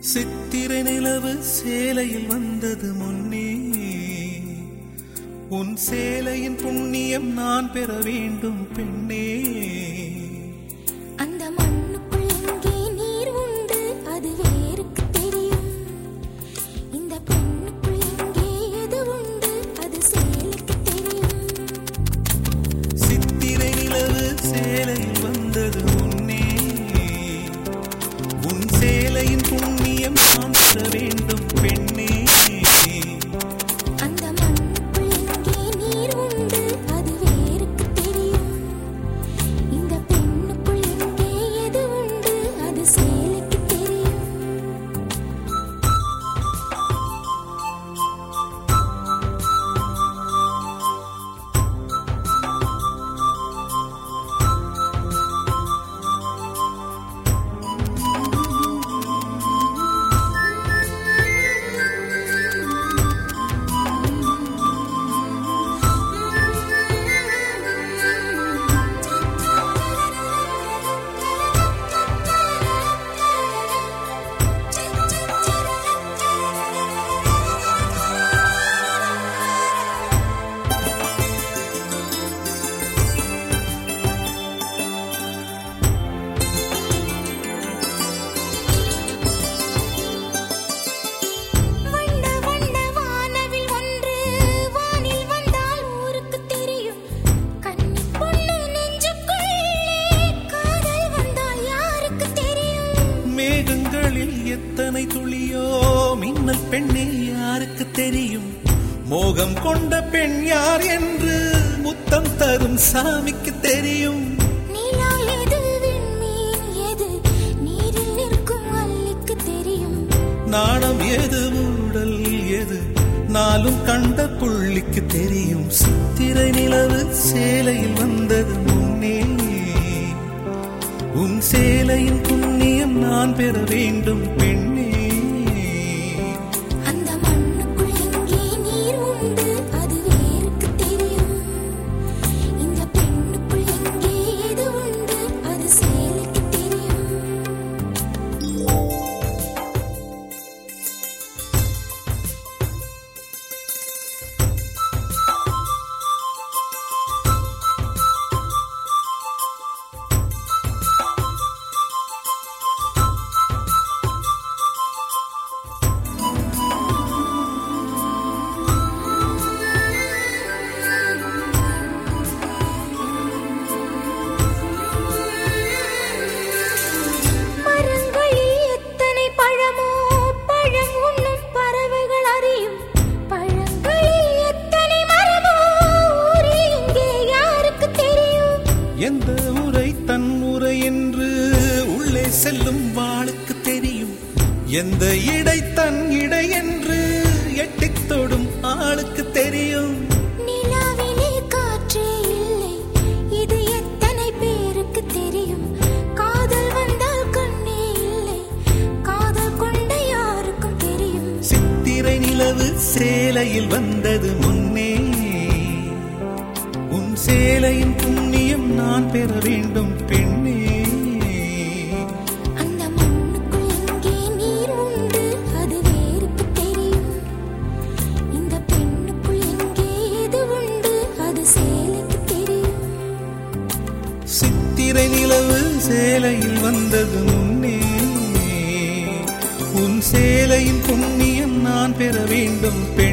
சித்திரை நிலவு சேலையில் வந்தது முன்னே உன் சேலையின் புண்ணியம் நான் பெற வேண்டும் பெண்ணே அந்த மண்ணுக்குள் எங்கே நீர் உண்டு அது வேருக்கு தெரியும் இந்த பெண்ணுக்குள் எங்கே எது உண்டு அது சேலுக்கு தெரியும் சித்திரை நிலவு சேலையில் வந்தது முன்னே உன் சேலையின் புண்ணியம் நான் பெற வேண்டும் பெண்ணே அந்த மண்ணுக்குள் எங்கே நீர் உண்டு அது வேருக்கு தெரியும் இந்த பெண்ணுக்குள் எங்கே எது உண்டு அது சேலுக்கு தெரியும் வண்ண வண்ண வானவில் ஒன்று வானில் வந்தால் ஊருக்கு தெரியும் கன்னி பொண்ணு நெஞ்சுக்குள்ளே காதல் வந்தால் யாருக்கு தெரியும் மேகங்களில் எத்தனை துளியோ மின்னல் பெண்ணே யாருக்கு தெரியும் மோகம் கொண்ட பெண் யார் என்று முத்தம் தரும் சாமிக்கு தெரியும் நிலா எது விண்மீன் எது நீரில் நிற்கும் அல்லிக்கு தெரியும் நாணம் எது ஊடல் எது நாளும் கண்ட புள்ளிக்கு தெரியும் சித்திரை நிலவு சேலையில் வந்தது முன்னே உன் சேலையின் புண்ணியம் நான் பெற வேண்டும் பெண்ணே அந்த மண்ணுக்குள் எங்கே நீர் உண்டு அது வேருக்கு தெரியும் இந்த பெண்ணுக்குள் எங்கே எது உண்டு அது சேலுக்கு தெரியும் மரங்களில் எத்தனை பழமோ பழம் உண்ணும் பறவைகள் அறியும் பழங்களில் எத்தனை மரமோ ஊரில் இங்கே யாருக்கு தெரியும் எந்த உரை தன் உரை என்று உள்ளே செல்லும் வாளுக்கு தெரியும் எந்த இடை தன் இடை என்று எட்டித் தொடும் ஆளுக்கு தெரியும் நிலாவிலே காற்றே இல்லை இது எத்தனை பேருக்கு தெரியும் காதல் வந்தால் கண்ணே இல்லை காதல் கொண்ட யாருக்கும் தெரியும் சித்திரை நிலவு சேலையில் வந்தது முன்னே உன் சேலையின் புண்ணியம் நான் பெற வேண்டும் பெண்ணே அந்த மண்ணுக்குள் எங்கே நீர் உண்டு அது வேருக்கு தெரியும் இந்த பெண்ணுக்குள் எங்கே எது உண்டு அது சேலுக்கு தெரியும் சித்திரை நிலவு சேலையில் வந்தது முன்னே உன் சேலையின் புண்ணியம் நான் பெற வேண்டும் பெண்ணே